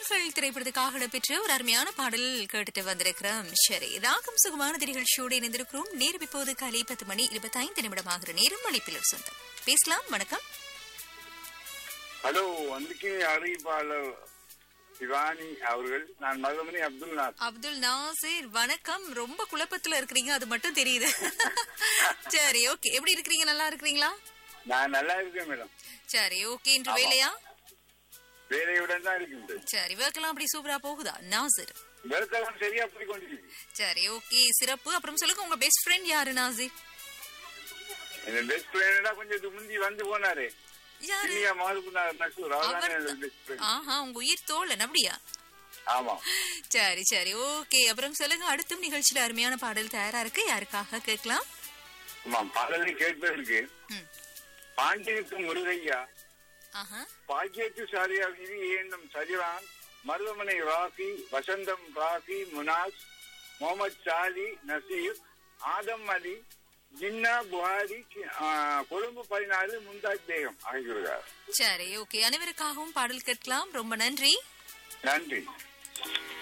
விரல்கள் திரைப்படத்துக்காக இடம்பெற்ற ஒரு அருமையான பாடல் கேட்டுட்டு வந்திருக்கிறோம் சரி ராகம் சுகமான நிகழ்ச்சியோடு இணைந்திருக்கிறோம் நேரம் இப்போது காலை பத்து மணி இருபத்தைந்து நிமிடமாகிற நேரம் அழைப்பில் சொந்தம் பேசலாம் வணக்கம் ஹலோ அன்றைக்கு அறிவிப்பாளர் சிவானி அவர்கள் நான் மகமணி அப்துல் நாத் அப்துல் நாசிர் வணக்கம் ரொம்ப குழப்பத்துல இருக்கிறீங்க அது மட்டும் தெரியுது சரி ஓகே எப்படி இருக்கிறீங்க நல்லா இருக்கிறீங்களா நான் நல்லா இருக்கேன் மேடம் சரி ஓகே இன்று வேலையா வேலையுடன் தான் இருக்கின்றேன் சரி வேர்க்கெல்லாம் அப்படி சூப்பரா போகுதா நாசிர் வெறுத்தெல்லாம் சரியா போய் கொண்டிருக்கு சரி ஓகே சிறப்பு அப்புறம் சொல்லுங்க உங்க பெஸ்ட் ஃப்ரெண்ட் யாரு நாசிர் என் பெஸ்ட் ஃப்ரெண்டா கொஞ்சம் இது முந்தி வந்து போனாரு யாரு இனியா மாறுக்குனார் நசூர் அவர்தான் அவர் என்னோட பெஸ்ட் ஃப்ரெண்ட் ஆஹா உங்க உயிர் தோழன் அப்படியா ஆமா சரி சரி ஓகே அப்புறம் சொல்லுங்க அடுத்தும் நிகழ்ச்சியில அருமையான பாடல் தயாரா இருக்கு யாருக்காக கேட்கலாம் ஆமா பாடலை கேட்பதற்கு ம். பாண்டியத்து முருகையா ஆஹா பாக்கியத்து சாரியா விதி ஏண்டும் சஜிவான் மருதமனை ராஃபி வசந்தம் ராஃபி முனாஸ் முகமது சாலி நசீர் ஆதம் அலி ஜின்னா புகாரி கி- ஆ, கொழும்பு பதினாலு மும்தாஜ் பேகம் ஆகியோர் சரி ஓகே அனைவருக்காகவும் பாடல் கேட்கலாம் ரொம்ப நன்றி நன்றி